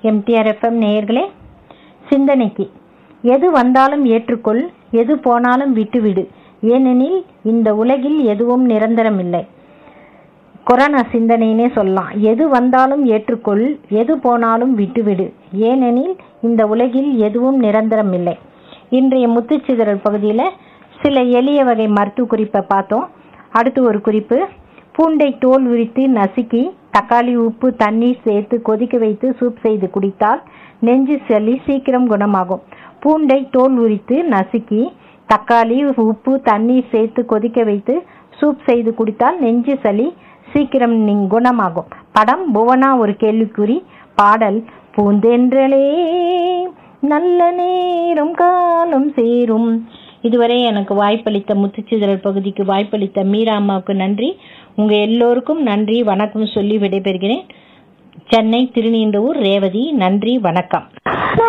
MTR FM நேயர்களே சிந்தனைக்கு எது வந்தாலும் ஏற்றுக்கொள் எது போனாலும் விட்டுவிடு ஏனெனில் இந்த உலகில் எதுவும் நிரந்தரமில்லை கொரோனா சிந்தனைனே சொல்லலாம் எது வந்தாலும் ஏற்றுக்கொள் எது போனாலும் விட்டுவிடு ஏனெனில் இந்த உலகில் எதுவும் நிரந்தரமில்லை இன்றைய முத்துச்சிதறல் பகுதியில் சில எளிய வகை மருத்துவ குறிப்பை பார்த்தோம் அடுத்து ஒரு குறிப்பு பூண்டை தோல் உரித்து நசுக்கி தக்காளி உப்பு தண்ணீர் சேர்த்து கொதிக்க வைத்து சூப் செய்து குடித்தால் நெஞ்சு சளி சீக்கிரம் குணமாகும் பூண்டை தோல் உரித்து நசுக்கி தக்காளி உப்பு தண்ணீர் சேர்த்து கொதிக்க வைத்து சூப் செய்து குடித்தால் நெஞ்சு சளி சீக்கிரம் நீ- குணமாகும் படம் புவனா ஒரு கேள்விக்குறி பாடல் பூந்தென்றலே நல்ல நேரம் காலம் சேரும் இதுவரை எனக்கு வாய்ப்பளித்த முத்துச்சிதறல் பகுதிக்கு வாய்ப்பளித்த மீரா அம்மாவுக்கு நன்றி உங்க எல்லோருக்கும் நன்றி வணக்கம் சொல்லி விடைபெறுகிறேன் சென்னை திருநீண்டவூர் ரேவதி நன்றி வணக்கம்